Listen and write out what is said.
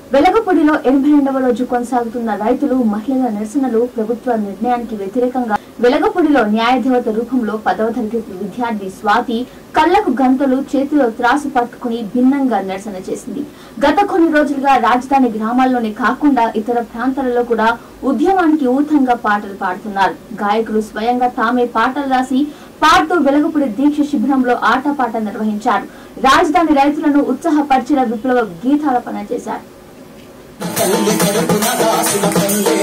వెలగపూడిలో ఎనభై రెండవ రోజు కొనసాగుతున్న రైతులు మహిళల నిరసనలు ప్రభుత్వ నిర్ణయానికి వ్యతిరేకంగా వెలగపూడిలో న్యాయదేవత రూపంలో పదవ తరగతి విద్యార్థి స్వాతి కళ్లకు గంతలు చేతిలో త్రాసు పట్టుకుని భిన్నంగా నిరసన చేసింది గత కొన్ని రోజులుగా రాజధాని గ్రామాల్లోనే కాకుండా ఇతర ప్రాంతాలలో కూడా ఉద్యమానికి ఊతంగా పాటలు పాడుతున్నారు గాయకులు స్వయంగా తామే పాటలు రాసి పాడుతూ వెలగపూడి దీక్ష శిబిరంలో ఆటపాట నిర్వహించారు రాజధాని రైతులను ఉత్సాహపరిచిన విప్లవ గీతాలపన చేశారు తల్లి కడుపున దాసిన తల్లి